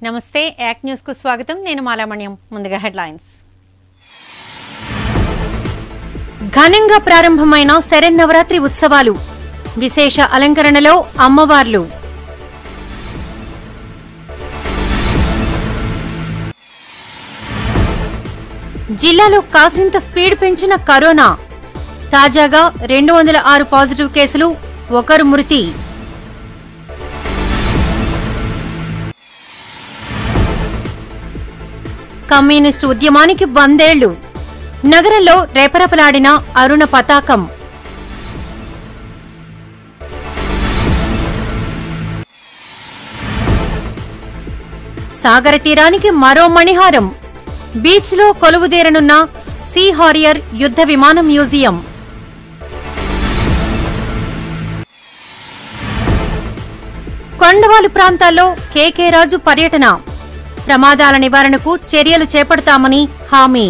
నమస్తే యాక్ న్యూస్ కు స్వాగతం నేను మాలామణ్యం ముందుగా హెడ్లైన్స్ ఘనంగా ప్రారంభమైన శరన్నవరాత్రి ఉత్సవాలు విశేష అలంకరణలో అమ్మవార్లు జిల్లాలో కాసింత స్పీడ్ పెంచిన కరోనా తాజాగా రెండు వందల ఆరు పాజిటివ్ కేసులు ఒకరు మృతి కమ్యూనిస్టు ఉద్యమానికి వందేళ్లు నగరంలో రెపరెపలాడిన అరుణ పతాకం సాగర తీరానికి మరో మణిహారం బీచ్లో కొలువుదీరనున్న సీ హారియర్ యుద్ధ విమాన మ్యూజియం కొండవాలు ప్రాంతాల్లో కేకే రాజు పర్యటన ప్రమాదాల నివారణకు చర్యలు చేపడతామని హామీ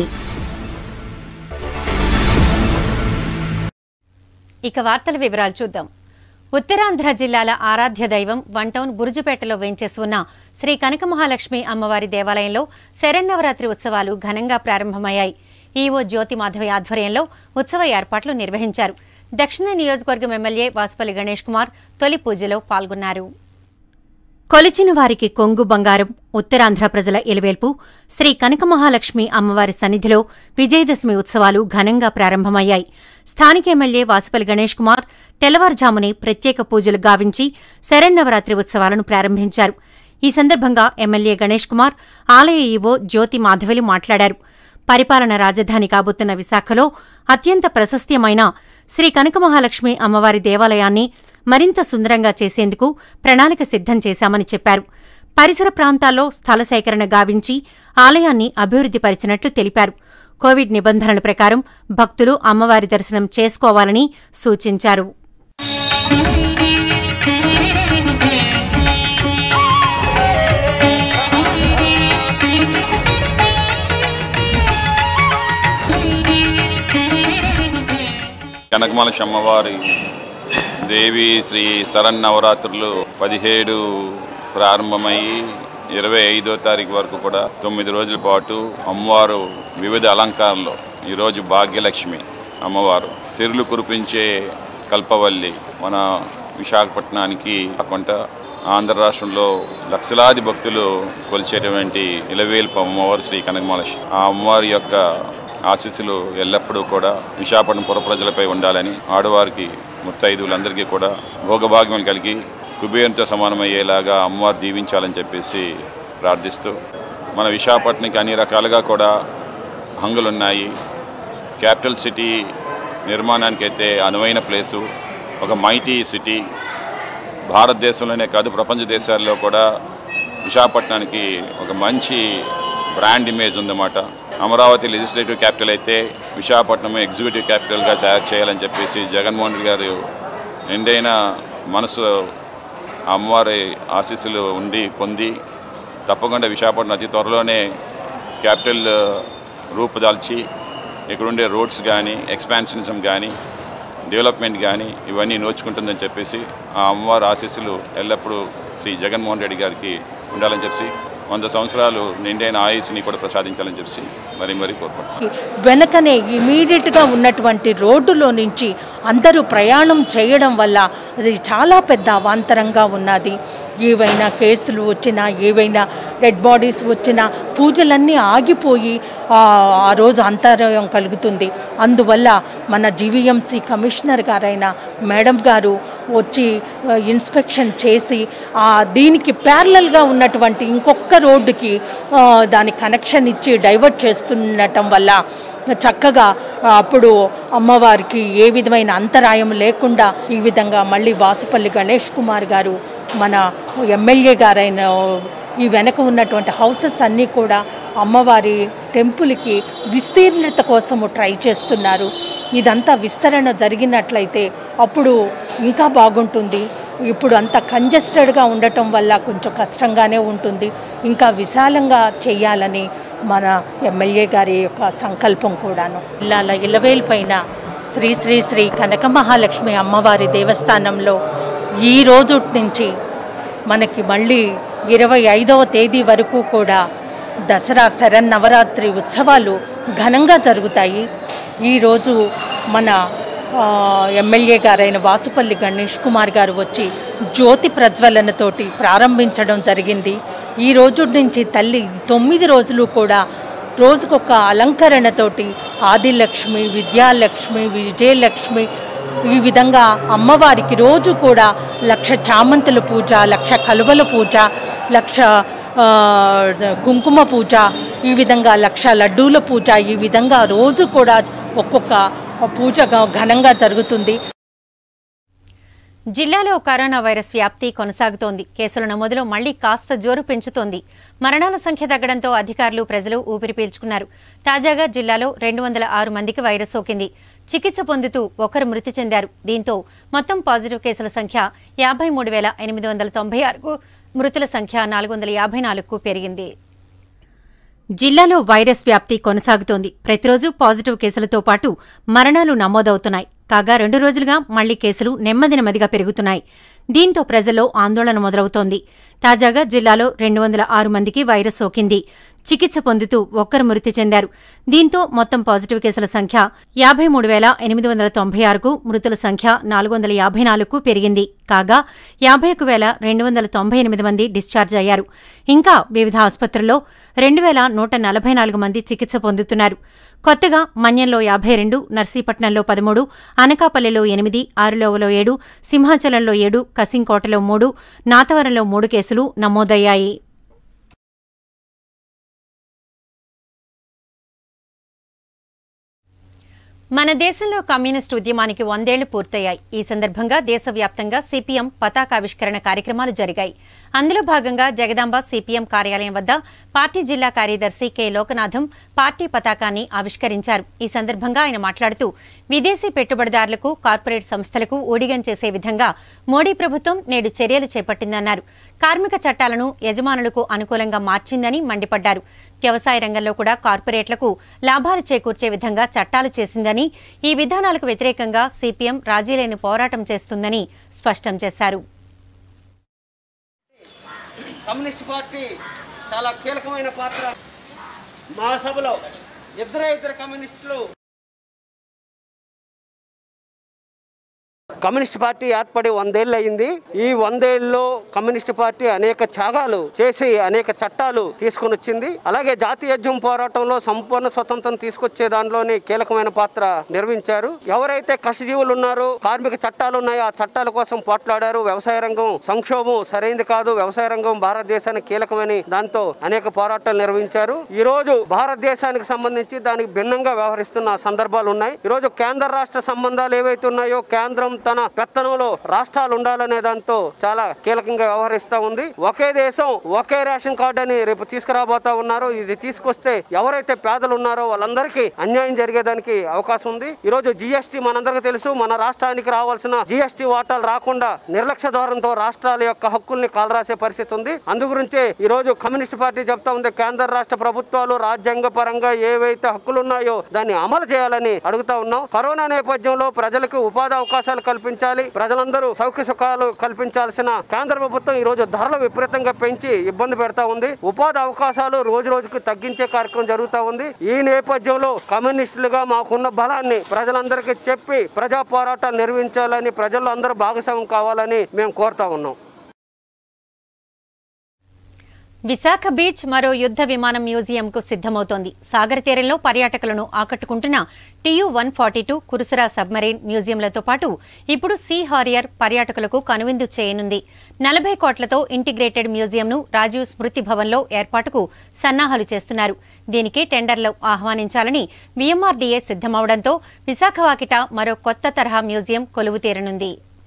ఇక వార్తల వివరాలు చూద్దాం ఉత్తరాంధ్ర జిల్లాల ఆరాధ్య దైవం వన్ టౌన్ బురుజుపేటలో వేంచేసి ఉన్న శ్రీ కనక మహాలక్ష్మి అమ్మవారి దేవాలయంలో శరన్నవరాత్రి ఉత్సవాలు ఘనంగా ప్రారంభమయ్యాయి ఈవో జ్యోతి మాధవి ఆధ్వర్యంలో ఉత్సవ ఏర్పాట్లు నిర్వహించారు దక్షిణ నియోజకవర్గం ఎమ్మెల్యే వాసుపల్లి గణేష్ కుమార్ తొలి పూజలో పాల్గొన్నారు కొలిచిన వారికి కొంగు బంగారం ఉత్తరాంధ్ర ప్రజల ఎలువేల్పు శ్రీ కనకమహాలక్ష్మి అమ్మవారి సన్నిధిలో విజయదశమి ఉత్సవాలు ఘనంగా ప్రారంభమయ్యాయి స్థానిక ఎమ్మెల్యే వాసుపల్లి గణేష్ కుమార్ తెల్లవారుజామునే ప్రత్యేక పూజలు గావించి శరన్నవరాత్రి ఉత్సవాలను ప్రారంభించారు ఈ సందర్భంగా ఎమ్మెల్యే గణేష్ కుమార్ ఆలయ ఈవో జ్యోతి మాధవిలు మాట్లాడారు పరిపాలన రాజధాని కాబోతున్న విశాఖలో అత్యంత ప్రశస్త్యమైన శ్రీ కనకమహాలక్ష్మి అమ్మవారి దేవాలయాన్ని మరింత సుందరంగా చేసేందుకు ప్రణాళిక సిద్ధం చేశామని చెప్పారు పరిసర ప్రాంతాల్లో స్థల సేకరణ గావించి ఆలయాన్ని అభివృద్ధిపరిచినట్లు తెలిపారు కోవిడ్ నిబంధనల ప్రకారం భక్తులు అమ్మవారి దర్శనం చేసుకోవాలని సూచించారు కనకమలక్ష అమ్మవారి దేవి శ్రీ శరన్నవరాత్రులు పదిహేడు ప్రారంభమయ్యి ఇరవై ఐదో తారీఖు వరకు కూడా తొమ్మిది రోజుల పాటు అమ్మవారు వివిధ అలంకారాల్లో ఈరోజు భాగ్యలక్ష్మి అమ్మవారు సిరులు కురిపించే కల్పవల్లి మన విశాఖపట్నానికి కాకుండా ఆంధ్ర రాష్ట్రంలో లక్షలాది భక్తులు కొలిచేటువంటి ఇలవేల్పు అమ్మవారు శ్రీ కనకమలక్ష్మి ఆ అమ్మవారి యొక్క ఆశీస్సులు ఎల్లప్పుడూ కూడా విశాఖపట్నం పుర ప్రజలపై ఉండాలని ఆడవారికి ముత్తైదువులందరికీ కూడా భోగభాగ్యం కలిగి కుబేరంతో సమానమయ్యేలాగా అమ్మవారు దీవించాలని చెప్పేసి ప్రార్థిస్తూ మన విశాఖపట్నంకి అన్ని రకాలుగా కూడా హంగులున్నాయి క్యాపిటల్ సిటీ నిర్మాణానికైతే అనువైన ప్లేసు ఒక మైటీ సిటీ భారతదేశంలోనే కాదు ప్రపంచ దేశాల్లో కూడా విశాఖపట్నానికి ఒక మంచి బ్రాండ్ ఇమేజ్ ఉందన్నమాట అమరావతి లెజిస్లేటివ్ క్యాపిటల్ అయితే విశాఖపట్నం ఎగ్జిక్యూటివ్ క్యాపిటల్గా తయారు చేయాలని చెప్పేసి జగన్మోహన్ రెడ్డి గారు నిండైన మనసు ఆ అమ్మవారి ఆశీస్సులు ఉండి పొంది తప్పకుండా విశాఖపట్నం అతి త్వరలోనే క్యాపిటల్ రూపుదాల్చి ఇక్కడుండే రోడ్స్ కానీ ఎక్స్పాన్షనిజం కానీ డెవలప్మెంట్ కానీ ఇవన్నీ నోచుకుంటుందని చెప్పేసి ఆ అమ్మవారి ఆశీస్సులు ఎల్లప్పుడూ శ్రీ జగన్మోహన్ రెడ్డి గారికి ఉండాలని చెప్పి వంద సంవత్సరాలు నిండైన ఆయుస్ని కూడా ప్రసాదించాలని చెప్పి మరీ మరీ కోరుకుంటున్నాను వెనకనే ఇమీడియట్గా ఉన్నటువంటి రోడ్డులో నుంచి అందరూ ప్రయాణం చేయడం వల్ల అది చాలా పెద్ద అవాంతరంగా ఉన్నది ఏవైనా కేసులు వచ్చినా ఏవైనా డెడ్ బాడీస్ వచ్చినా పూజలన్నీ ఆగిపోయి ఆ ఆ రోజు అంతరాయం కలుగుతుంది అందువల్ల మన జీవీఎంసీ కమిషనర్ గారైన మేడం గారు వచ్చి ఆ, ఇన్స్పెక్షన్ చేసి ఆ, దీనికి ప్యారలల్గా ఉన్నటువంటి ఇంకొక రోడ్డుకి ఆ, దాని కనెక్షన్ ఇచ్చి డైవర్ట్ చేస్తుండటం వల్ల చక్కగా ఆ, అప్పుడు అమ్మవారికి ఏ విధమైన అంతరాయం లేకుండా ఈ విధంగా మళ్ళీ వాసుపల్లి గణేష్ కుమార్ గారు మన ఎమ్మెల్యే గారైన ఈ వెనక ఉన్నటువంటి హౌసెస్ అన్నీ కూడా అమ్మవారి టెంపుల్కి విస్తీర్ణత కోసము ట్రై చేస్తున్నారు ఇదంతా విస్తరణ జరిగినట్లయితే అప్పుడు ఇంకా బాగుంటుంది ఇప్పుడు అంత కంజెస్టెడ్గా ఉండటం వల్ల కొంచెం కష్టంగానే ఉంటుంది ఇంకా విశాలంగా చేయాలని మన ఎమ్మెల్యే గారి యొక్క సంకల్పం కూడాను జిల్లాల ఇలవేల్ పైన శ్రీ శ్రీ శ్రీ కనక మహాలక్ష్మి అమ్మవారి దేవస్థానంలో ఈ రోజు నుంచి మనకి మళ్ళీ ఇరవై ఐదవ తేదీ వరకు కూడా దసరా శరన్నవరాత్రి ఉత్సవాలు ఘనంగా జరుగుతాయి ఈరోజు మన ఆ, ఎమ్మెల్యే గారైన వాసుపల్లి గణేష్ కుమార్ గారు వచ్చి జ్యోతి ప్రజ్వలనతోటి ప్రారంభించడం జరిగింది ఈ రోజు నుంచి తల్లి తొమ్మిది రోజులు కూడా రోజుకొక అలంకరణతోటి ఆదిలక్ష్మి విద్యాలక్ష్మి విజయలక్ష్మి ఈ విధంగా అమ్మవారికి రోజు కూడా లక్ష చామంతుల పూజ లక్ష కలువల పూజ లక్ష ఆ, కుంకుమ పూజ ఈ విధంగా లక్ష లడ్డూల పూజ ఈ విధంగా రోజు కూడా ఒక్కొక్క పూజ ఘ- ఘనంగా జరుగుతుంది జిల్లాలో కరోనా వైరస్ వ్యాప్తి కొనసాగుతోంది కేసుల నమోదులో మళ్లీ కాస్త జోరు పెంచుతోంది మరణాల సంఖ్య తగ్గడంతో అధికారులు ప్రజలు ఊపిరి పీల్చుకున్నారు తాజాగా జిల్లాలో రెండు వందల ఆరు మందికి వైరస్ సోకింది చికిత్స పొందుతూ ఒకరు మృతి చెందారు దీంతో మొత్తం పాజిటివ్ కేసుల సంఖ్య యాభై మూడు వేల ఎనిమిది వందల తొంభై ఆరుకు మృతుల సంఖ్య నాలుగు వందల యాభై నాలుగుకు పెరిగింది జిల్లాలో వైరస్ వ్యాప్తి కొనసాగుతోంది ప్రతిరోజు పాజిటివ్ కేసులతో పాటు మరణాలు నమోదవుతున్నాయి కాగా రెండు రోజులుగా మళ్లీ కేసులు నెమ్మది నెమ్మదిగా పెరుగుతున్నాయి దీంతో ప్రజల్లో ఆందోళన మొదలవుతోంది తాజాగా జిల్లాలో రెండు వందల ఆరు మందికి వైరస్ సోకింది చికిత్స పొందుతూ ఒక్కరు మృతి చెందారు దీంతో మొత్తం పాజిటివ్ కేసుల సంఖ్య యాభై మూడు వేల ఎనిమిది వందల తొంభై ఆరుకు మృతుల సంఖ్య నాలుగు వందల యాభై నాలుగుకు పెరిగింది కాగా యాభై ఒక వేల రెండు వందల తొంభై ఎనిమిది మంది డిశ్చార్జ్ అయ్యారు ఇంకా వివిధ ఆసుపత్రుల్లో రెండు వేల నూట నలభై నాలుగు మంది చికిత్స పొందుతున్నారు కొత్తగా మన్యంలో యాభై రెండు నర్సీపట్నంలో పదమూడు అనకాపల్లిలో ఎనిమిది ఆరులోవలో ఏడు సింహాచలంలో ఏడు కసింకోటలో మూడు నాతవరంలో మూడు కేసులు నమోదయ్యాయి మన దేశంలో కమ్యూనిస్టు ఉద్యమానికి వందేళ్లు పూర్తయ్యాయి ఈ సందర్భంగా దేశవ్యాప్తంగా సిపిఎం పతాకావిష్కరణ కార్యక్రమాలు జరిగాయి అందులో భాగంగా జగదాంబ సిపిఎం కార్యాలయం వద్ద పార్టీ జిల్లా కార్యదర్శి కె లోకనాథం పార్టీ పతాకాన్ని ఆవిష్కరించారు ఈ సందర్భంగా ఆయన మాట్లాడుతూ విదేశీ పెట్టుబడిదారులకు కార్పొరేట్ సంస్థలకు ఊడిగం చేసే విధంగా మోడీ ప్రభుత్వం నేడు చర్యలు చేపట్టిందన్నారు కార్మిక చట్టాలను యజమానులకు అనుకూలంగా మార్చిందని మండిపడ్డారు వ్యవసాయ రంగంలో కూడా కార్పొరేట్లకు లాభాలు చేకూర్చే విధంగా చట్టాలు చేసిందని ఈ విధానాలకు వ్యతిరేకంగా సిపిఎం రాజీలేని పోరాటం చేస్తుందని స్పష్టం చేశారు కమ్యూనిస్ట్ పార్టీ చాలా కీలకమైన పాత్ర మహాసభలో ఇద్దరే ఇద్దరు కమ్యూనిస్టులు కమ్యూనిస్ట్ పార్టీ ఏర్పడి వందేళ్ళు అయింది ఈ వందేళ్ళలో కమ్యూనిస్ట్ పార్టీ అనేక త్యాగాలు చేసి అనేక చట్టాలు తీసుకొని వచ్చింది అలాగే జాతీయోద్యమ పోరాటంలో సంపూర్ణ స్వతంత్రం తీసుకొచ్చే దానిలోని కీలకమైన పాత్ర నిర్వహించారు ఎవరైతే కష్టజీవులు ఉన్నారో కార్మిక చట్టాలు ఉన్నాయో ఆ చట్టాల కోసం పోట్లాడారు వ్యవసాయ రంగం సంక్షోభం సరైనది కాదు వ్యవసాయ రంగం భారతదేశానికి కీలకమని దాంతో అనేక పోరాటాలు నిర్వహించారు ఈ రోజు భారతదేశానికి సంబంధించి దానికి భిన్నంగా వ్యవహరిస్తున్న సందర్భాలు ఉన్నాయి ఈ రోజు కేంద్ర రాష్ట్ర సంబంధాలు ఏవైతే ఉన్నాయో కేంద్రం తన పెత్తనంలో రాష్ట్రాలు ఉండాలనే దాంతో చాలా కీలకంగా వ్యవహరిస్తా ఉంది ఒకే దేశం ఒకే రేషన్ కార్డు అని రేపు తీసుకురాబోతా ఉన్నారు ఇది తీసుకొస్తే ఎవరైతే పేదలు ఉన్నారో వాళ్ళందరికీ అన్యాయం జరిగేదానికి అవకాశం ఉంది ఈ రోజు జిఎస్టీ మనందరికీ తెలుసు మన రాష్ట్రానికి రావాల్సిన జిఎస్టీ వాటాలు రాకుండా నిర్లక్ష్య ధోరణితో రాష్ట్రాల యొక్క హక్కుల్ని కాలరాసే పరిస్థితి ఉంది అందు గురించే ఈ రోజు కమ్యూనిస్ట్ పార్టీ చెప్తా ఉంది కేంద్ర రాష్ట్ర ప్రభుత్వాలు రాజ్యాంగ పరంగా ఏవైతే హక్కులు ఉన్నాయో దాన్ని అమలు చేయాలని అడుగుతా ఉన్నాం కరోనా నేపథ్యంలో ప్రజలకు ఉపాధి అవకాశాలు కల్పించాలి ప్రజలందరూ సౌఖ్య సుఖాలు కల్పించాల్సిన కేంద్ర ప్రభుత్వం ఈ రోజు ధరలు విపరీతంగా పెంచి ఇబ్బంది పెడతా ఉంది ఉపాధి అవకాశాలు రోజు రోజుకు తగ్గించే కార్యక్రమం జరుగుతా ఉంది ఈ నేపథ్యంలో కమ్యూనిస్టులుగా మాకున్న బలాన్ని ప్రజలందరికీ చెప్పి ప్రజా పోరాటాలు నిర్వహించాలని ప్రజల్లో అందరూ భాగస్వామ్యం కావాలని మేము కోరుతా ఉన్నాం విశాఖ బీచ్ మరో యుద్ధ విమానం మ్యూజియంకు సిద్ధమవుతోంది సాగర తీరంలో పర్యాటకులను ఆకట్టుకుంటున్న TU one forty two Kursura submarine మ్యూజియంలతో పాటు ఇప్పుడు సీ హారియర్ పర్యాటకులకు కనువిందు చేయనుంది నలభై కోట్లతో ఇంటిగ్రేటెడ్ మ్యూజియంను రాజీవ్ స్మృతి భవన్లో ఏర్పాటుకు సన్నాహాలు చేస్తున్నారు దీనికి టెండర్లు ఆహ్వానించాలని వీఎంఆర్డీఏ సిద్ధమవడంతో విశాఖ వాకిట మరో కొత్త తరహా మ్యూజియం కొలువు తీరనుంది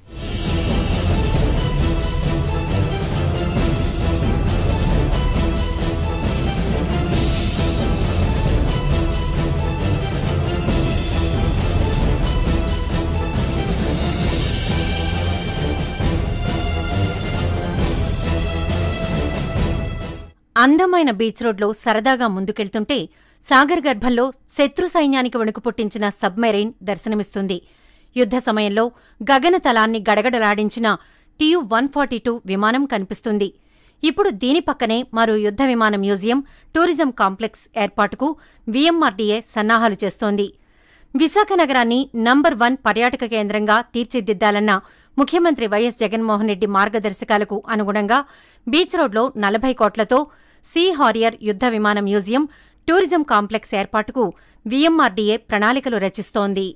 అందమైన బీచ్ రోడ్లో సరదాగా ముందుకెళ్తుంటే సాగర్ గర్భంలో శత్రు సైన్యానికి వణుకు పుట్టించిన సబ్మెరైన్ దర్శనమిస్తుంది యుద్ధ సమయంలో గగనతలాన్ని గడగడలాడించిన టియు వన్ ఫార్టీ టూ విమానం కనిపిస్తుంది ఇప్పుడు దీని పక్కనే మరో యుద్ధ విమాన మ్యూజియం టూరిజం కాంప్లెక్స్ ఏర్పాటుకు వీఎంఆర్డీఏ సన్నాహాలు చేస్తోంది విశాఖ నగరాన్ని నంబర్ వన్ పర్యాటక కేంద్రంగా తీర్చిదిద్దాలన్న ముఖ్యమంత్రి వైఎస్ జగన్మోహన్ రెడ్డి మార్గదర్శకాలకు అనుగుణంగా బీచ్ రోడ్లో నలభై కోట్లతో సీ హారియర్ యుద్ధ విమాన మ్యూజియం టూరిజం కాంప్లెక్స్ ఏర్పాటుకు వీఎంఆర్డీఏ ప్రణాళికలు రచిస్తోంది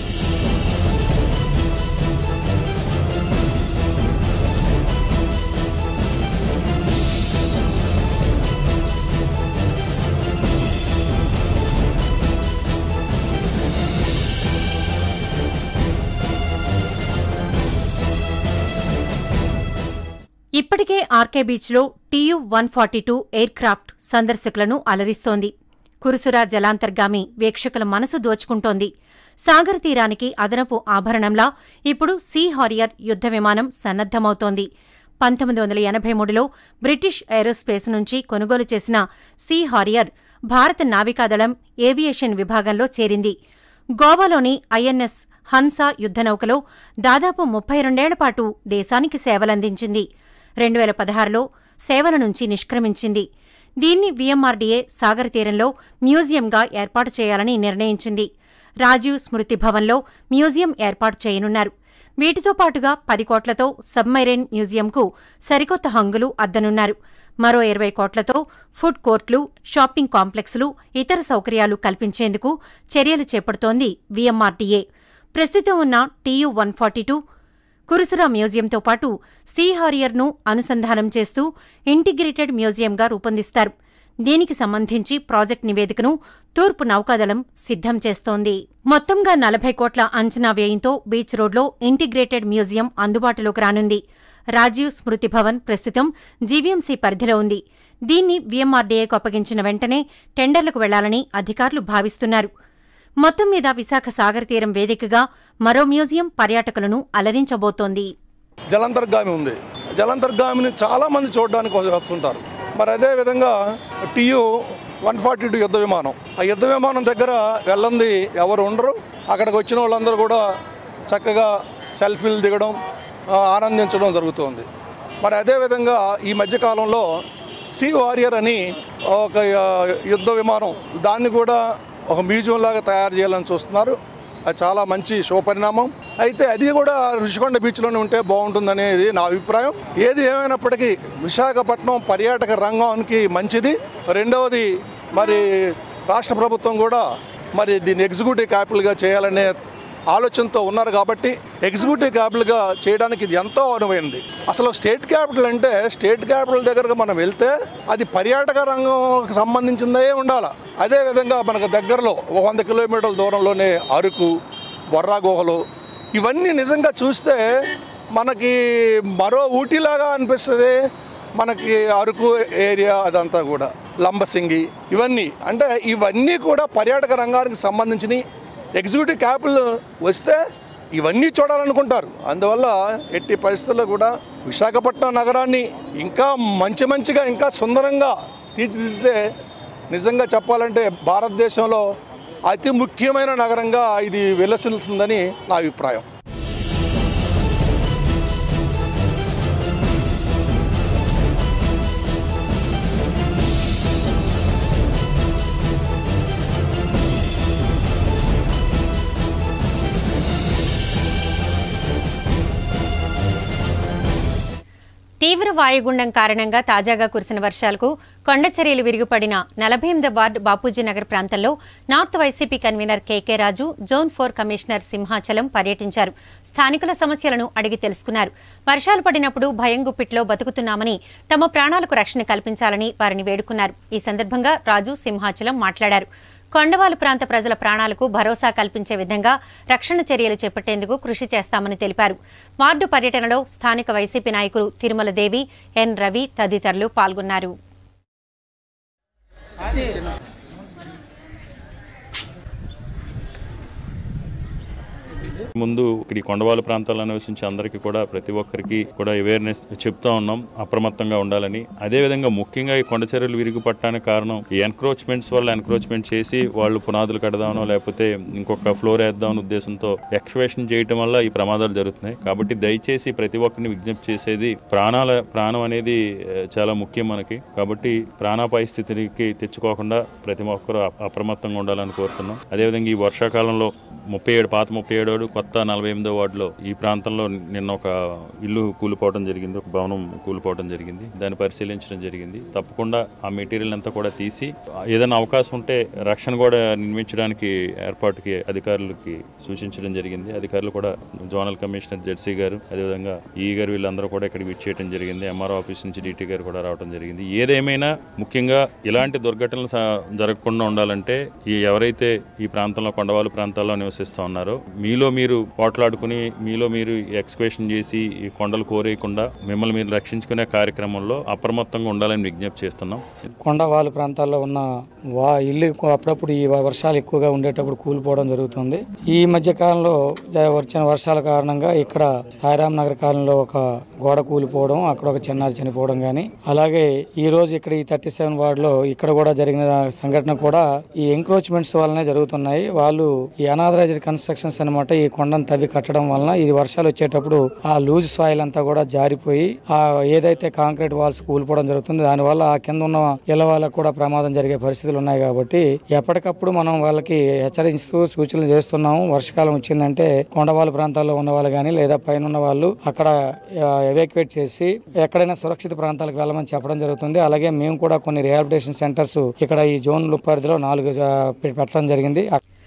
ఇప్పటికే ఆర్కే బీచ్లో TU one forty two aircraft సందర్శకులను అలరిస్తోంది కురుసురా జలాంతర్గామి వీక్షకుల మనసు దోచుకుంటోంది సాగర్ తీరానికి అదనపు ఆభరణంలా ఇప్పుడు సీ హారియర్ యుద్ధ విమానం సన్నద్దమవుతోంది పంతొమ్మిది వందల ఎనభై మూడులో బ్రిటిష్ ఏరోస్పేస్ నుంచి కొనుగోలు చేసిన సీ హారియర్ భారత నావికాదళం ఏవియేషన్ విభాగంలో చేరింది గోవాలోని ఐఎన్ఎస్ హన్సా యుద్ధనౌకలో దాదాపు ముప్పై రెండేళ్ల పాటు దేశానికి సేవలందించింది రెండు వేల పదహారులో సేవల నుంచి నిష్క్రమించింది దీన్ని వీఎంఆర్డీఏ సాగర్ తీరంలో మ్యూజియంగా ఏర్పాటు చేయాలని నిర్ణయించింది రాజీవ్ స్మృతి భవన్లో మ్యూజియం ఏర్పాటు చేయనున్నారు వీటితో పాటుగా పది కోట్లతో సబ్మెరైన్ మ్యూజియంకు సరికొత్త హంగులు అద్దనున్నారు మరో ఇరవై కోట్లతో ఫుడ్ కోర్ట్లు షాపింగ్ కాంప్లెక్స్లు ఇతర సౌకర్యాలు కల్పించేందుకు చర్యలు చేపడుతోంది వీఎంఆర్డీఏ ప్రస్తుతం ఉన్న TU one forty two Kursura మ్యూజియంతో పాటు సీ హారియర్ను అనుసంధానం చేస్తూ ఇంటిగ్రేటెడ్ మ్యూజియంగా రూపొందిస్తారు దీనికి సంబంధించి ప్రాజెక్ట్ నివేదికను తూర్పు నౌకాదళం సిద్ధం చేస్తోంది మొత్తంగా నలభై కోట్ల అంచనా వ్యయంతో బీచ్ రోడ్లో ఇంటిగ్రేటెడ్ మ్యూజియం అందుబాటులోకి రానుంది రాజీవ్ స్మృతి భవన్ ప్రస్తుతం జీవీఎంసీ పరిధిలో ఉంది దీన్ని వీఎంఆర్డీఏకు అప్పగించిన వెంటనే టెండర్లకు వెళ్లాలని అధికారులు భావిస్తున్నారు మొత్తం మీద విశాఖ సాగర్ తీరం వేదికగా మరో మ్యూజియం పర్యాటకులను అలరించబోతోంది జలంతర్గామి ఉంది జలంతర్గామిని చాలా మంది చూడడానికి వస్తుంటారు మరి అదే విధంగా టియు వన్ ఫార్టీ టూ యుద్ధ విమానం ఆ యుద్ధ విమానం దగ్గర వెళ్ళంది ఎవరు ఉండరు అక్కడికి వచ్చిన వాళ్ళందరూ కూడా చక్కగా సెల్ఫీలు దిగడం ఆ, ఆనందించడం జరుగుతుంది మరి అదేవిధంగా ఈ మధ్యకాలంలో సీ వారియర్ అని ఒక ఆ, యుద్ధ విమానం దాన్ని కూడా ఒక మ్యూజియం లాగా తయారు చేయాలని చూస్తున్నారు అది చాలా మంచి శుభపరిణామం అయితే అది కూడా రుషికొండ బీచ్లోనే ఉంటే బాగుంటుందనేది నా అభిప్రాయం ఏది ఏమైనప్పటికీ విశాఖపట్నం పర్యాటక రంగానికి మంచిది రెండవది మరి రాష్ట్ర ప్రభుత్వం కూడా మరి దీన్ని ఎగ్జిక్యూటివ్ క్యాపిటల్గా చేయాలనే ఆలోచనతో ఉన్నారు కాబట్టి ఎగ్జిక్యూటివ్ క్యాపిటల్గా చేయడానికి ఇది ఎంతో అనువైనది అసలు స్టేట్ క్యాపిటల్ అంటే స్టేట్ క్యాపిటల్ దగ్గరకు మనం వెళ్తే అది పర్యాటక రంగంకి సంబంధించిందే ఉండాలి అదేవిధంగా మనకు దగ్గరలో ఒక వంద కిలోమీటర్ల దూరంలోనే అరకు బొర్రా గుహలు ఇవన్నీ నిజంగా చూస్తే మనకి మరో ఊటీలాగా అనిపిస్తుంది మనకి అరకు ఏరియా అదంతా కూడా లంబసింగి ఇవన్నీ అంటే ఇవన్నీ కూడా పర్యాటక రంగానికి సంబంధించినవి ఎగ్జిక్యూటివ్ క్యాపిటల్ వస్తే ఇవన్నీ చూడాలనుకుంటారు అందువల్ల ఎట్టి పరిస్థితుల్లో కూడా విశాఖపట్నం నగరాన్ని ఇంకా మంచి మంచిగా ఇంకా సుందరంగా తీర్చిదిద్దితే నిజంగా చెప్పాలంటే భారతదేశంలో అతి ముఖ్యమైన నగరంగా ఇది విలసిల్లుతుందని నా అభిప్రాయం తీవ్ర వాయుగుండం కారణంగా తాజాగా కురిసిన వర్షాలకు కొండచర్యలు విరిగిపడిన నలభై ఎనిమిది వార్డు బాపూజీ నగర్ ప్రాంతంలో north YCP convener KK Raju zone four commissioner Simhachalam పర్యటించారు స్థానికుల సమస్యలను అడిగి తెలుసుకున్నారు వర్షాలు పడినప్పుడు భయం గుప్పిట్లో బతుకుతున్నామని తమ ప్రాణాలకు రక్షణ కల్పించాలని వారిని వేడుకున్నారు ఈ సందర్భంగా రాజు సింహాచలం మాట్లాడారు కొండవాలు ప్రాంత ప్రజల ప్రాణాలకు భరోసా కల్పించే విధంగా రక్షణ చర్యలు చేపట్టేందుకు కృషి చేస్తామని తెలిపారు వార్డు పర్యటనలో స్థానిక వైసీపీ నాయకులు తిరుమల దేవి ఎన్ రవి తదితరులు పాల్గొన్నారు ముందు ఇక్కడ ఈ కొండవాళ్ళ ప్రాంతాల్లో నివసించే అందరికీ కూడా ప్రతి ఒక్కరికి కూడా అవేర్నెస్ చెప్తా ఉన్నాం అప్రమత్తంగా ఉండాలని అదేవిధంగా ముఖ్యంగా ఈ కొండ చర్యలు విరిగి పట్టడానికి కారణం ఈ ఎన్క్రోచ్మెంట్స్ వల్ల ఎన్క్రోచ్మెంట్ చేసి వాళ్ళు పునాదులు కడదామనో లేకపోతే ఇంకొక ఫ్లోర్ వేద్దామని ఉద్దేశంతో ఎక్స్వేషన్ చేయటం వల్ల ఈ ప్రమాదాలు జరుగుతున్నాయి కాబట్టి దయచేసి ప్రతి ఒక్కరిని విజ్ఞప్తి చేసేది ప్రాణాల ప్రాణం అనేది ఆ, చాలా ముఖ్యం మనకి కాబట్టి ప్రాణాపాయ స్థితికి తెచ్చుకోకుండా ప్రతి ఒక్కరూ అప- అప్రమత్తంగా ఉండాలని కోరుతున్నాం అదేవిధంగా ఈ వర్షాకాలంలో ముప్పై ఏడు పాత ముప్పై ఏడోడు కొత్త నలభై ఎనిమిదో వార్డులో ఈ ప్రాంతంలో నిన్న ఒక ఇల్లు కూలిపోవడం జరిగింది ఒక భవనం కూలిపోవడం జరిగింది దాన్ని పరిశీలించడం జరిగింది తప్పకుండా ఆ మెటీరియల్ అంతా కూడా తీసి ఏదైనా అవకాశం ఉంటే రక్షణ కూడా నిర్మించడానికి ఏర్పాటుకి అధికారులకి సూచించడం జరిగింది అధికారులు కూడా జోనల్ కమిషనర్ జెడ్సీ గారు అదేవిధంగా ఈ గారు వీళ్ళందరూ కూడా ఇక్కడికి విచ్చేయడం జరిగింది ఎంఆర్ఓ ఆఫీస్ నుంచి డీటీ గారు కూడా రావడం జరిగింది ఏదేమైనా ముఖ్యంగా ఇలాంటి దుర్ఘటనలు స- జరగకుండా ఉండాలంటే ఈ ఎవరైతే ఈ ప్రాంతంలో కొండవాళ్ళు ప్రాంతాల్లో నివసిస్తూ ఉన్నారో మీలో మీరు పోట్లాడుకుని మీలో మీరు ఎక్స్క్వేషన్ చేసి ఈ కొండలు కోరేయకుండా మిమ్మల్ని మీరు రక్షించుకునే కార్యక్రమంలో అప్రమత్తంగా ఉండాలని విజ్ఞప్తి చేస్తున్నాం కొండవాళ్ళు ప్రాంతాల్లో ఉన్న వా ఇల్లు ఎక్కువ- అప్పుడప్పుడు ఈ వర్షాలు ఎక్కువగా ఉండేటప్పుడు కూలిపోవడం జరుగుతుంది ఈ మధ్య కాలంలో జ- వచ్చిన వర్షాల కారణంగా ఇక్కడ సాయిరామ్ నగర్ కాలంలో ఒక గోడ కూలిపోవడం అక్కడ ఒక చిన్నారి చనిపోవడం కానీ అలాగే ఈ రోజు ఇక్కడ ఈ థర్టీ సెవెన్ వార్డులో ఇక్కడ కూడా జరిగిన సంఘటన కూడా ఈ ఎంక్రోచ్మెంట్స్ వల్లనే జరుగుతున్నాయి వాళ్ళు ఈ అనాథరైజ్డ్ కన్స్ట్రక్షన్స్ అనమాట ఈ కొండను తవ్వి కట్టడం వలన ఇది వర్షాలు వచ్చేటప్పుడు ఆ లూజ్ సాయిల్ అంతా కూడా జారిపోయి ఆ ఏదైతే కాంక్రీట్ వాల్స్ కూలిపోవడం జరుగుతుంది దానివల్ల ఆ కింద ఉన్న ఇళ్ళ వాళ్ళకు కూడా ప్రమాదం జరిగే పరిస్థితులు ఉన్నాయి కాబట్టి ఎప్పటికప్పుడు మనం వాళ్ళకి హెచ్చరిస్తూ సూచనలు చేస్తున్నాము వర్షాకాలం వచ్చిందంటే కొండవాళ్ళ ప్రాంతాల్లో ఉన్న వాళ్ళు కానీ లేదా పైన ఉన్న వాళ్ళు అక్కడ ఎవాక్యువేట్ చేసి ఎక్కడైనా సురక్షిత ప్రాంతాలకు వెళ్ళమని చెప్పడం జరుగుతుంది అలాగే మేము కూడా కొన్ని రిహాబిలిటేషన్ సెంటర్స్ ఇక్కడ ఈ జోన్ పరిధిలో నాలుగు ఆ, పెట్టడం జరిగింది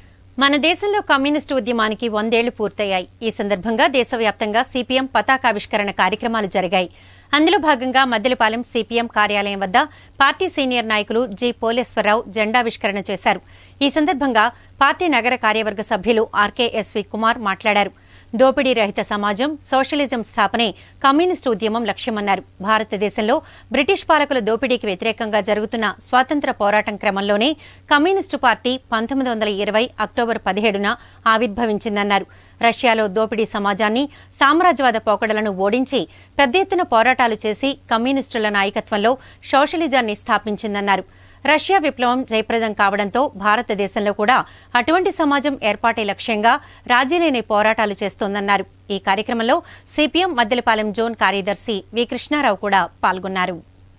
మన దేశంలో కమ్యూనిస్టు ఉద్యమానికి వందేళ్లు పూర్తయ్యాయి ఈ సందర్భంగా దేశవ్యాప్తంగా సిపిఎం పతాకావిష్కరణ కార్యక్రమాలు జరిగాయి అందులో భాగంగా మద్దెలపాలెం సిపిఎం కార్యాలయం వద్ద పార్టీ సీనియర్ నాయకులు జి పోలేశ్వరరావు జెండావిష్కరణ చేశారు ఈ సందర్భంగా పార్టీ నగర కార్యవర్గ సభ్యులు ఆర్కేఎస్వి కుమార్ మాట్లాడారు దోపిడీ రహిత సమాజం సోషలిజం స్థాపనే కమ్యూనిస్టు ఉద్యమం లక్ష్యమన్నారు భారతదేశంలో బ్రిటిష్ పాలకుల దోపిడీకి వ్యతిరేకంగా జరుగుతున్న స్వాతంత్ర పోరాటం క్రమంలోనే కమ్యూనిస్టు పార్టీ పంతొమ్మిది వందల ఇరవై అక్టోబర్ పదిహేడున ఆవిర్భవించిందన్నారు రష్యాలో దోపిడీ సమాజాన్ని సామ్రాజ్యవాద పోకడలను ఓడించి పెద్ద ఎత్తున పోరాటాలు చేసి కమ్యూనిస్టుల నాయకత్వంలో సోషలిజాన్ని స్థాపించిందన్నారు రష్యా విప్లవం జయప్రదం కావడంతో భారతదేశంలో కూడా అటువంటి సమాజం ఏర్పాటే లక్ష్యంగా రాజీలేని పోరాటాలు చేస్తోందన్నారు ఈ కార్యక్రమంలో సిపిఎం మద్దెలపాలెం జోన్ కార్యదర్శి వి కృష్ణారావు కూడా పాల్గొన్నారు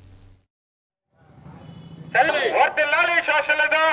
వర్తిల్లాలి సోషలిజం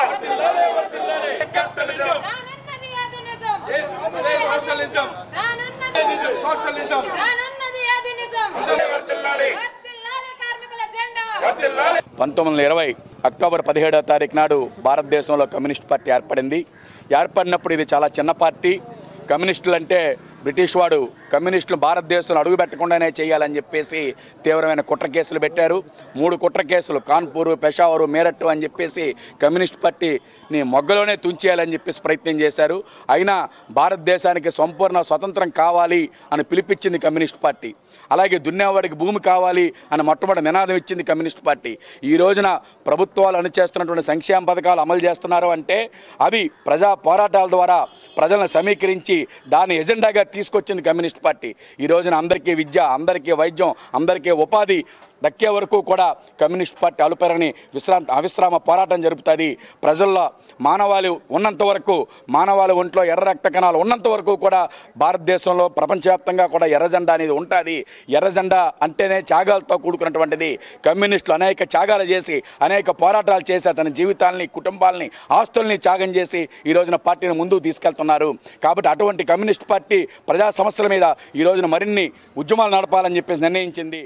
రానున్నది ఆధునిజం రానున్నది సోషలిజం రానున్నది ఆధునిజం వర్తిల్లాలి వర్ధిల్లాలి కార్మికుల జెండా వర్తిల్లాలి పంతొమ్మిది వందల ఇరవై అక్టోబర్ పదిహేడవ తారీఖు నాడు భారతదేశంలో కమ్యూనిస్ట్ పార్టీ ఏర్పడింది ఏర్పడినప్పుడు ఇది చాలా చిన్న పార్టీ కమ్యూనిస్టులు అంటే బ్రిటిష్ వాడు కమ్యూనిస్టులు భారతదేశంలో అడుగుపెట్టకుండానే చేయాలని చెప్పేసి తీవ్రమైన కుట్ర కేసులు పెట్టారు మూడు కుట్ర కేసులు కాన్పూర్ పెషావరు మేరట్ అని చెప్పేసి కమ్యూనిస్ట్ పార్టీని మొగ్గలోనే తుంచేయాలని చెప్పేసి ప్రయత్నం చేశారు అయినా భారతదేశానికి సంపూర్ణ స్వతంత్రం కావాలి అని పిలిపించింది కమ్యూనిస్ట్ పార్టీ అలాగే దున్నేవాడికి భూమి కావాలి అని మొట్టమొదటి నినాదం ఇచ్చింది కమ్యూనిస్ట్ పార్టీ ఈ రోజున ప్రభుత్వాలు అనుచేస్తున్నటువంటి సంక్షేమ పథకాలు అమలు చేస్తున్నారు అంటే అవి ప్రజా పోరాటాల ద్వారా ప్రజలను సమీకరించి దాన్ని ఎజెండాగా తీసుకొచ్చింది కమ్యూనిస్ట్ పార్టీ ఈ రోజున అందరికీ విద్య అందరికీ వైద్యం అందరికీ ఉపాధి దక్కే వరకు కూడా కమ్యూనిస్ట్ పార్టీ అలుపెరని విశ్రాంత అవిశ్రామ పోరాటం జరుపుతుంది ప్రజల్లో మానవాళి ఉన్నంత వరకు మానవాళి ఒంట్లో ఎర్ర రక్త కణాలు ఉన్నంత వరకు కూడా భారతదేశంలో ప్రపంచవ్యాప్తంగా కూడా ఎర్ర జెండా అనేది ఉంటుంది ఎర్ర జెండా అంటేనే త్యాగాలతో కూడుకున్నటువంటిది కమ్యూనిస్టులు అనేక త్యాగాలు చేసి అనేక పోరాటాలు చేసి తన జీవితాలని కుటుంబాలని ఆస్తుల్ని త్యాగం చేసి ఈ రోజున పార్టీని ముందుకు తీసుకెళ్తున్నారు కాబట్టి అటువంటి కమ్యూనిస్ట్ పార్టీ ప్రజా సమస్యల మీద ఈ రోజున మరిన్ని ఉద్యమాలు నడపాలని చెప్పేసి నిర్ణయించింది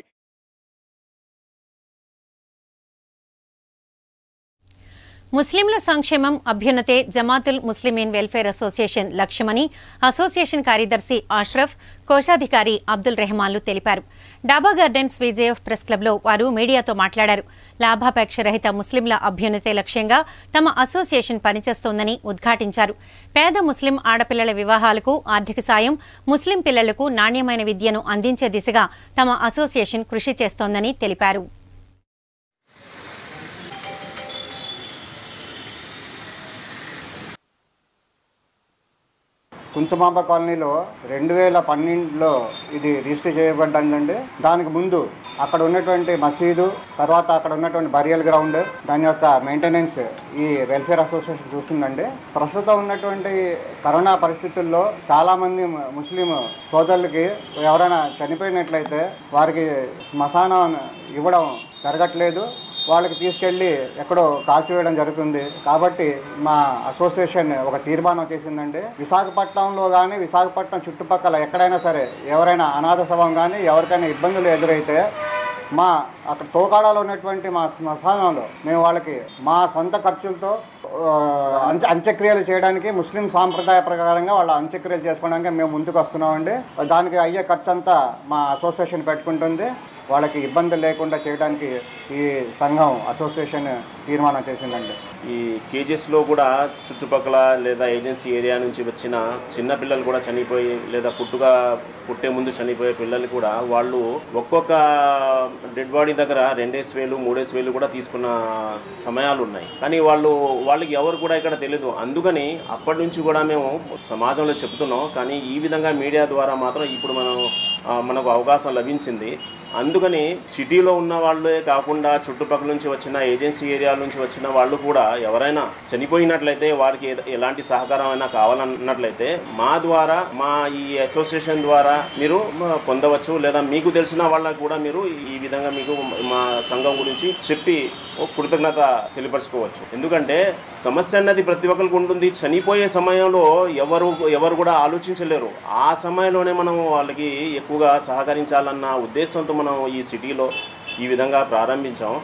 ముస్లింల సంక్షేమం అభ్యున్నతే జమాతుల్ ముస్లిమీన్ వెల్ఫేర్ అసోసియేషన్ లక్ష్యమని అసోసియేషన్ కార్యదర్శి అష్రఫ్ కోశాధికారి అబ్దుల్ రెహమాన్లు తెలిపారు డాబా గార్డెన్స్ విజేఎఫ్ ప్రెస్ క్లబ్లో వారు మీడియాతో మాట్లాడారు లాభాపేక్ష రహిత ముస్లింల అభ్యున్నతే లక్ష్యంగా తమ అసోసియేషన్ పనిచేస్తోందని ఉద్ఘాటించారు పేద ముస్లిం ఆడపిల్లల వివాహాలకు ఆర్థిక సాయం ముస్లిం పిల్లలకు నాణ్యమైన విద్యను అందించే దిశగా తమ అసోసియేషన్ కృషి చేస్తోందని తెలిపారు కుంచమాంబ కాలనీలో రెండు వేల పన్నెండులో ఇది రిజిస్టర్ చేయబడ్డండి దానికి ముందు అక్కడ ఉన్నటువంటి మసీదు తర్వాత అక్కడ ఉన్నటువంటి బరియల్ గ్రౌండ్ దాని యొక్క మెయింటెనెన్స్ ఈ వెల్ఫేర్ అసోసియేషన్ చూస్తుందండి ప్రస్తుతం ఉన్నటువంటి కరోనా పరిస్థితుల్లో చాలామంది ము- ముస్లిం సోదరులకి ఎవరైనా చనిపోయినట్లయితే వారికి శ్మశానం ఇవ్వడం జరగట్లేదు వాళ్ళకి తీసుకెళ్ళి ఎక్కడో కాల్చివేయడం జరుగుతుంది కాబట్టి మా అసోసియేషన్ ఒక తీర్మానం చేసిందండి విశాఖపట్నంలో కానీ విశాఖపట్నం చుట్టుపక్కల ఎక్కడైనా సరే ఎవరైనా అనాథ శవం కానీ ఎవరికైనా ఇబ్బందులు ఎదురైతే మా అక్కడ తోకాడలో ఉన్నటువంటి మా శ్మశానంలో మేము వాళ్ళకి మా సొంత ఖర్చులతో ఆ, అంత్య అంత్యక్రియలు చేయడానికి ముస్లిం సాంప్రదాయ ప్రకారంగా వాళ్ళ అంత్యక్రియలు చేసుకోవడానికి మేము ముందుకు వస్తున్నామండి దానికి అయ్యే ఖర్చు అంతా మా అసోసియేషన్ పెట్టుకుంటుంది వాళ్ళకి ఇబ్బంది లేకుండా చేయడానికి ఈ సంఘం అసోసియేషన్ తీర్మానం చేసిందండి ఈ కేజెస్లో కూడా చుట్టుపక్కల లేదా ఏజెన్సీ ఏరియా నుంచి వచ్చిన చిన్న పిల్లలు కూడా చనిపోయి లేదా పుట్టుగా పుట్టే ముందు చనిపోయే పిల్లలు కూడా వాళ్ళు ఒక్కొక్క డెడ్ బాడీ దగ్గర రెండేసి వేలు మూడేసి వేలు కూడా తీసుకున్న సమయాలు ఉన్నాయి కానీ వాళ్ళు వాళ్ళకి ఎవరు కూడా ఇక్కడ తెలియదు అందుకని అప్పటి నుంచి కూడా మేము సమాజంలో చెప్తున్నాం కానీ ఈ విధంగా మీడియా ద్వారా మాత్రం ఇప్పుడు మనం ఆ, మనకు అవకాశం లభించింది అందుకని సిటీలో ఉన్న వాళ్ళే కాకుండా చుట్టుపక్కల నుంచి వచ్చిన ఏజెన్సీ ఏరియాల నుంచి వచ్చిన వాళ్ళు కూడా ఎవరైనా చనిపోయినట్లయితే వారికి ఏద- ఎలాంటి సహకారం అయినా కావాలన్నట్లయితే మా ద్వారా మా ఈ అసోసియేషన్ ద్వారా మీరు మ- పొందవచ్చు లేదా మీకు తెలిసిన వాళ్ళకి కూడా మీరు ఈ విధంగా మీకు మా సంఘం గురించి చెప్పి ఓ కృతజ్ఞత తెలియపరచుకోవచ్చు ఎందుకంటే సమస్య అన్నది ప్రతి ఒక్కరికి ఉంటుంది చనిపోయే సమయంలో ఎవరు ఎవరు కూడా ఆలోచించలేరు ఆ సమయంలోనే మనం వాళ్ళకి ఎక్కువగా సహకరించాలన్న ఉద్దేశంతో మనం ఈ సిటీలో ఈ విధంగా ప్రారంభించాం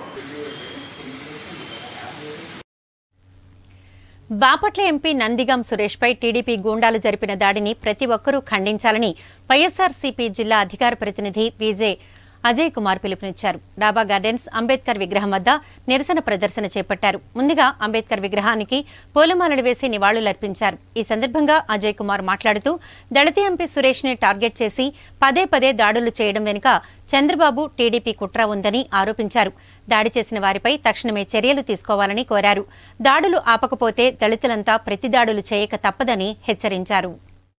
బాపట్ల ఎంపీ నందిగం సురేష్పై టీడీపీ గూండాలు జరిపిన దాడిని ప్రతి ఒక్కరూ ఖండించాలని వైఎస్ఆర్సీపీ జిల్లా అధికార ప్రతినిధి విజే అజయ్ కుమార్ పిలుపునిచ్చారు డాబా గార్డెన్స్ అంబేద్కర్ విగ్రహం వద్ద నిరసన ప్రదర్శన చేపట్టారు ముందుగా అంబేద్కర్ విగ్రహానికి పూలమాలలు వేసి నివాళులర్పించారు ఈ సందర్భంగా అజయ్ కుమార్ మాట్లాడుతూ దళిత ఎంపీ సురేష్ ని టార్గెట్ చేసి పదే పదే దాడులు చేయడం వెనుక చంద్రబాబు టీడీపీ కుట్ర ఉందని ఆరోపించారు దాడి చేసిన వారిపై తక్షణమే చర్యలు తీసుకోవాలని కోరారు దాడులు ఆపకపోతే దళితులంతా ప్రతి దాడులు చేయక తప్పదని హెచ్చరించారు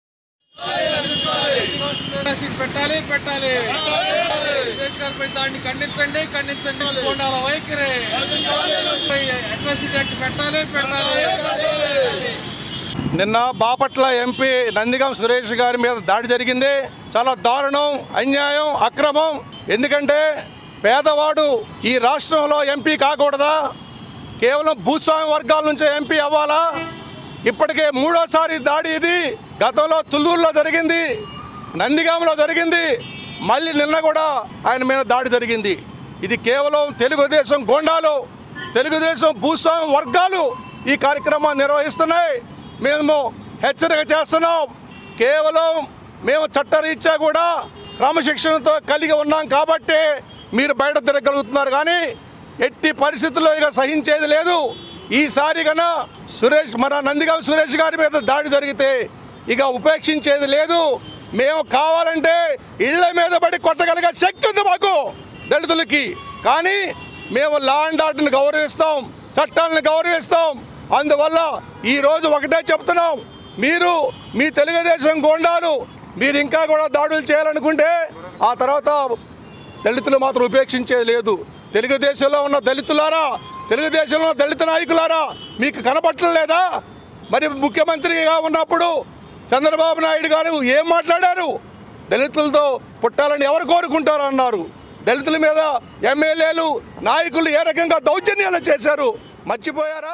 సీట్ పెట్టాలి పెట్టాలి సురేష్ గారిపై దాన్ని ఖండించండి ఖండించండి గోండాల వైఖరి అట్రాసిటీ యాక్ట్ పెట్టాలి పెట్టాలి నిన్న బాపట్ల ఎంపీ నందిగం సురేష్ గారి మీద దాడి జరిగింది చాలా దారుణం అన్యాయం అక్రమం ఎందుకంటే పేదవాడు ఈ రాష్ట్రంలో ఎంపీ కాకూడదా కేవలం భూస్వామి వర్గాల నుంచే ఎంపీ అవ్వాలా ఇప్పటికే మూడోసారి దాడి ఇది గతంలో తుళ్ళూరులో జరిగింది నందిగామలో జరిగింది మళ్ళీ నిన్న కూడా ఆయన మీద దాడి జరిగింది ఇది కేవలం తెలుగుదేశం గోండాలు తెలుగుదేశం భూస్వామి వర్గాలు ఈ కార్యక్రమాన్ని నిర్వహిస్తున్నాయి మేము హెచ్చరిక చేస్తున్నాం కేవలం మేము చట్టరీత్యా కూడా క్రమశిక్షణతో కలిగి ఉన్నాం కాబట్టి మీరు బయట తిరగలుగుతున్నారు కానీ ఎట్టి పరిస్థితుల్లో ఇక సహించేది లేదు ఈసారి కన్నా సురేష్ మన నందిగాం సురేష్ గారి మీద దాడి జరిగితే ఇక ఉపేక్షించేది లేదు మేము కావాలంటే ఇళ్ల మీద పడి కొట్టగలిగే శక్తి ఉంది మాకు దళితులకి కానీ మేము లా అండ్ ఆర్డర్ని గౌరవిస్తాం చట్టాలను గౌరవిస్తాం అందువల్ల ఈ రోజు ఒకటే చెప్తున్నాం మీరు మీ తెలుగుదేశం గోండాలు మీరు ఇంకా కూడా దాడులు చేయాలనుకుంటే ఆ తర్వాత దళితులు మాత్రం ఉపేక్షించేది లేదు తెలుగుదేశంలో ఉన్న దళితులారా తెలుగుదేశంలో ఉన్న దళిత నాయకులారా మీకు కనపట్టలేదా మరి ముఖ్యమంత్రిగా ఉన్నప్పుడు చంద్రబాబు నాయుడు గారు ఏం మాట్లాడారు దళితులతో పుట్టాలని ఎవరు కోరుకుంటారు అన్నారు దళితుల మీద ఎమ్మెల్యేలు నాయకులు ఏ రకంగా దౌర్జన్యాలు చేశారు మర్చిపోయారా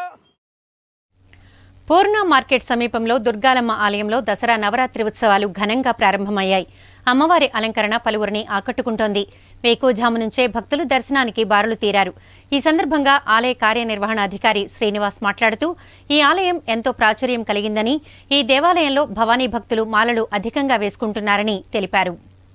పూర్ణ మార్కెట్ సమీపంలో దుర్గాలమ్మ ఆలయంలో దసరా నవరాత్రి ఉత్సవాలు ఘనంగా ప్రారంభమయ్యాయి అమ్మవారి అలంకరణ పలువురిని ఆకట్టుకుంటోంది వేకోజాము నుంచే భక్తులు దర్శనానికి బారులు తీరారు ఈ సందర్భంగా ఆలయ కార్యనిర్వహణాధికారి శ్రీనివాస్ మాట్లాడుతూ ఈ ఆలయం ఎంతో ప్రాచుర్యం కలిగిందని ఈ దేవాలయంలో భవానీ భక్తులు మాలలు అధికంగా వేసుకుంటున్నారని తెలిపారు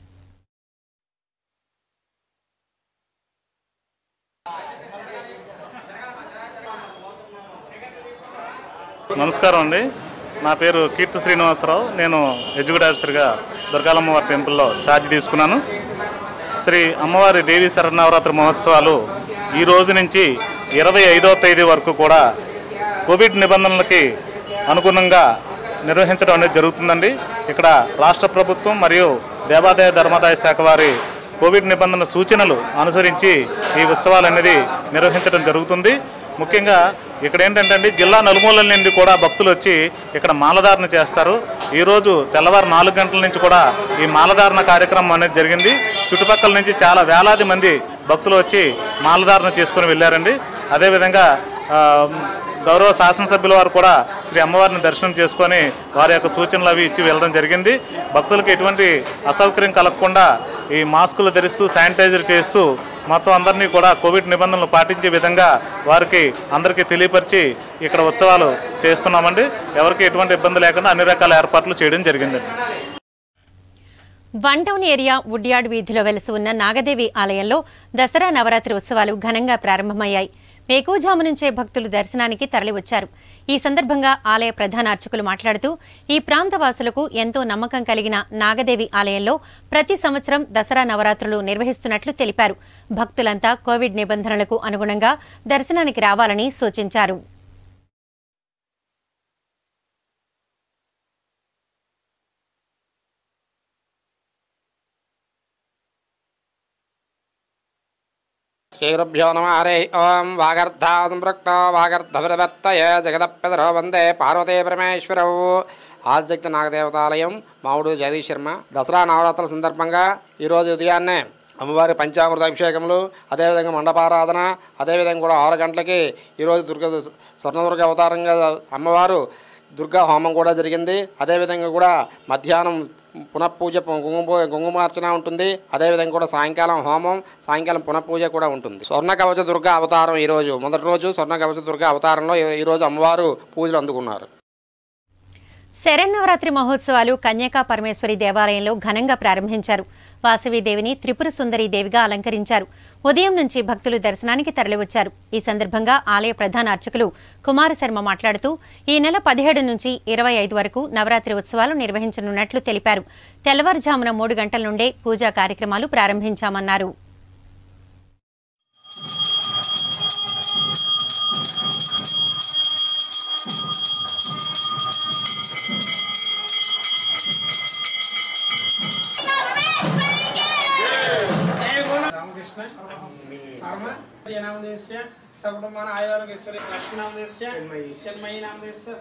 నమస్కారం అండి నా పేరు కీర్తి శ్రీనివాసరావు నేను ఎడ్యుకేట్ ఆఫీసర్గా దుర్గాలమ్మవారి టెంపుల్లో ఛార్జ్ తీసుకున్నాను శ్రీ అమ్మవారి దేవి శరన్నవరాత్రి మహోత్సవాలు ఈ రోజు నుంచి ఇరవై ఐదవ తేదీ వరకు కూడా కోవిడ్ నిబంధనలకి అనుగుణంగా నిర్వహించడం అనేది జరుగుతుందండి ఇక్కడ రాష్ట్ర ప్రభుత్వం మరియు దేవాదాయ ధర్మాదాయ శాఖ వారి కోవిడ్ నిబంధనల సూచనలు అనుసరించి ఈ ఉత్సవాలు అనేది నిర్వహించడం జరుగుతుంది ముఖ్యంగా ఇక్కడ ఏంటంటే అండి జిల్లా నలుమూలల నుండి కూడా భక్తులు వచ్చి ఇక్కడ మాలధారణ చేస్తారు ఈరోజు తెల్లవారు నాలుగు గంటల నుంచి కూడా ఈ మాలధారణ కార్యక్రమం అనేది జరిగింది చుట్టుపక్కల నుంచి చాలా వేలాది మంది భక్తులు వచ్చి మాలధారణ చేసుకుని వెళ్ళారండి అదేవిధంగా ఆ, గౌరవ శాసనసభ్యుల వారు కూడా శ్రీ అమ్మవారిని దర్శనం చేసుకొని వారి యొక్క సూచనలు అవి ఇచ్చి వెళ్ళడం జరిగింది భక్తులకు ఎటువంటి అసౌకర్యం కలగకుండా ఈ మాస్కులు ధరిస్తూ శానిటైజర్ చేస్తూ మొత్తం అందరినీ కూడా కోవిడ్ నిబంధనలు పాటించే విధంగా వారికి అందరికీ తెలియపరిచి ఇక్కడ ఉత్సవాలు చేస్తున్నామండి ఎవరికి ఎటువంటి ఇబ్బంది లేకుండా అన్ని రకాల ఏర్పాట్లు చేయడం జరిగిందండి వన్ టౌన్ ఏరియా వుడ్యార్డ్ వీధిలో వెలసి ఉన్న నాగదేవి ఆలయంలో దసరా నవరాత్రి ఉత్సవాలు ఘనంగా ప్రారంభమయ్యాయి వేకువజాము నుంచే భక్తులు దర్శనానికి తరలివచ్చారు ఈ సందర్భంగా ఆలయ ప్రధాన అర్చకులు మాట్లాడుతూ ఈ ప్రాంత వాసులకు ఎంతో నమ్మకం కలిగిన నాగదేవి ఆలయంలో ప్రతి సంవత్సరం దసరా నవరాత్రులు నిర్వహిస్తున్నట్లు తెలిపారు భక్తులంతా కోవిడ్ నిబంధనలకు అనుగుణంగా దర్శనానికి రావాలని సూచించారు శ్రీగురుభ్యో నమ హరే ఓం వాగర్ధా సంపృక్తో వాగర్ధవివర్తయ జగదప్యధరో వందే పార్వతీ పరమేశ్వరవు ఆదిశక్తి నాగదేవతాలయం మావుడు జగదీష్ శర్మ దసరా నవరాత్రుల సందర్భంగా ఈరోజు ఉదయాన్నే అమ్మవారి పంచామృత అభిషేకములు అదేవిధంగా మండపారాధన అదేవిధంగా కూడా ఆరు గంటలకి ఈరోజు దుర్గ స్వర్ణదుర్గ అవతారంగా అమ్మవారు దుర్గా హోమం కూడా జరిగింది అదేవిధంగా కూడా మధ్యాహ్నం పునఃపూజ కుంకుమ కుంకుమార్చన ఉంటుంది అదేవిధంగా కూడా సాయంకాలం హోమం సాయంకాలం పునఃపూజ కూడా ఉంటుంది స్వర్ణ కవచ దుర్గా అవతారం ఈరోజు మొదటి రోజు స్వర్ణ కవచ దుర్గా అవతారంలో ఈ- ఈరోజు అమ్మవారు పూజలు అందుకున్నారు శరన్నవరాత్రి మహోత్సవాలు కన్యకా పరమేశ్వరి దేవాలయంలో ఘనంగా ప్రారంభించారు వాసవీదేవిని త్రిపుర సుందరి దేవిగా అలంకరించారు ఉదయం నుంచి భక్తులు దర్శనానికి తరలివచ్చారు ఈ సందర్భంగా ఆలయ ప్రధాన అర్చకులు కుమార శర్మ మాట్లాడుతూ ఈ నెల పదిహేడు నుంచి ఇరవై ఐదు వరకు నవరాత్రి ఉత్సవాలు నిర్వహించనున్నట్లు తెలిపారు తెల్లవారుజామున మూడు గంటల నుండే పూజా కార్యక్రమాలు ప్రారంభించామన్నారు రామకృష్ణ పరమ నామదేశ్య సకుటుంబాన ఆయుర్వేశ్వరి లక్ష్మీనామదేశ్య చెన్మయి నామదేశ్య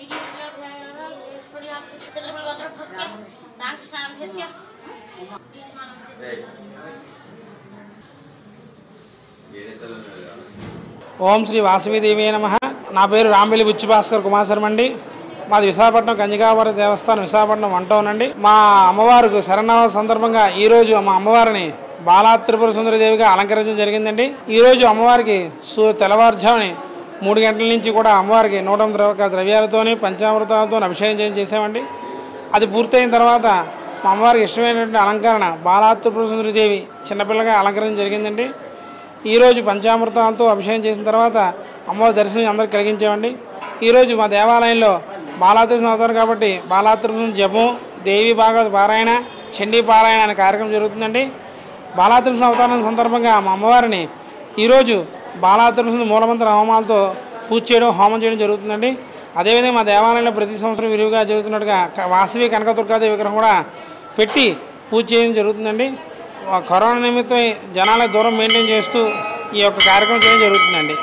ఓం శ్రీ వాసవీదేవి నమ నా పేరు రాంబెల్లి బుచ్చి భాస్కర్ కుమార్ శర్మ అండి మాది విశాఖపట్నం కంజికావర దేవస్థానం విశాఖపట్నం వన్ టౌన్ అండి మా అమ్మవారికి శరణవ సందర్భంగా ఈ రోజు మా అమ్మవారిని బాలా త్రిపుర సుందరదేవిగా అలంకరించడం జరిగిందండి ఈ రోజు అమ్మవారికి సు తెల్లవారుజాముని మూడు గంటల నుంచి కూడా అమ్మవారికి నూట ఎనిమిది రకాల ద్రవ్యాలతోని పంచామృతాలతో అభిషేకం చేయడం చేసామండి అది పూర్తయిన తర్వాత మా అమ్మవారికి ఇష్టమైనటువంటి అలంకరణ బాలా త్రిపుర సుందరదేవి చిన్నపిల్లగా అలంకరించడం జరిగిందండి ఈరోజు పంచామృతాలతో అభిషేకం చేసిన తర్వాత అమ్మవారి దర్శనం అందరికి కలిగించామండి ఈరోజు మా దేవాలయంలో బాలాత్రిపురం అవుతారు కాబట్టి బాలాత్రిపురం జపం దేవి భాగవత పారాయణ చండీ పారాయణ అనే కార్యక్రమం జరుగుతుందండి బాలాత్రిపురం అవతారం సందర్భంగా మా అమ్మవారిని ఈరోజు బాలాత్రిపురం మూలమంత్ర హోమాలతో పూజ చేయడం హోమం చేయడం జరుగుతుందండి అదేవిధంగా మా దేవాలయంలో ప్రతి సంవత్సరం విరివిగా జరుగుతున్నట్టుగా క- వాసవి కనకదుర్గాదేవి విగ్రహం కూడా పెట్టి పూజ చేయడం జరుగుతుందండి ఆ కరోనా నిమిత్తం జనాల దూరం మెయింటైన్ చేస్తూ ఈ యొక్క కార్యక్రమం చేయడం జరుగుతుందండి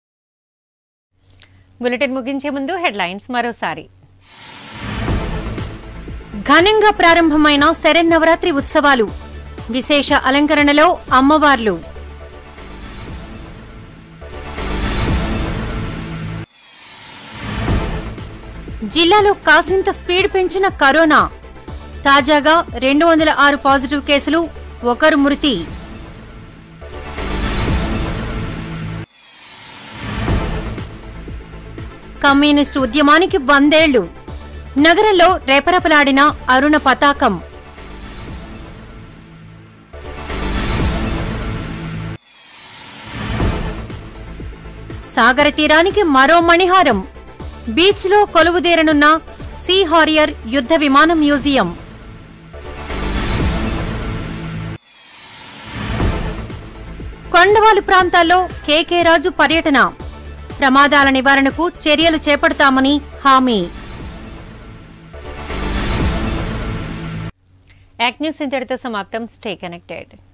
బులెటిన్ ముగించే ముందు హెడ్లైన్స్ మరోసారి ఘనంగా ప్రారంభమైన శరన్నవరాత్రి ఉత్సవాలు విశేష అలంకరణలో అమ్మవార్లు జిల్లాలో కాసింత స్పీడ్ పెంచిన కరోనా తాజాగా రెండు వందల ఆరు పాజిటివ్ కేసులు ఒకరు మృతి కమ్యూనిస్టు ఉద్యమానికి వందేళ్లు నగరంలో రేపరపలాడిన అరుణ పతాకం సాగర తీరానికి మరో మణిహారం బీచ్లో కొలువుదేరనున్న సీ హారియర్ యుద్ధ విమాన మ్యూజియం కొండవాలు ప్రాంతాల్లో కేకే రాజు పర్యటన ప్రమాదాల నివారణకు చర్యలు చేపడతామని హామీ యాక్ట్ న్యూస్ ఇంతటితో సమాప్తం స్టే కనెక్టెడ్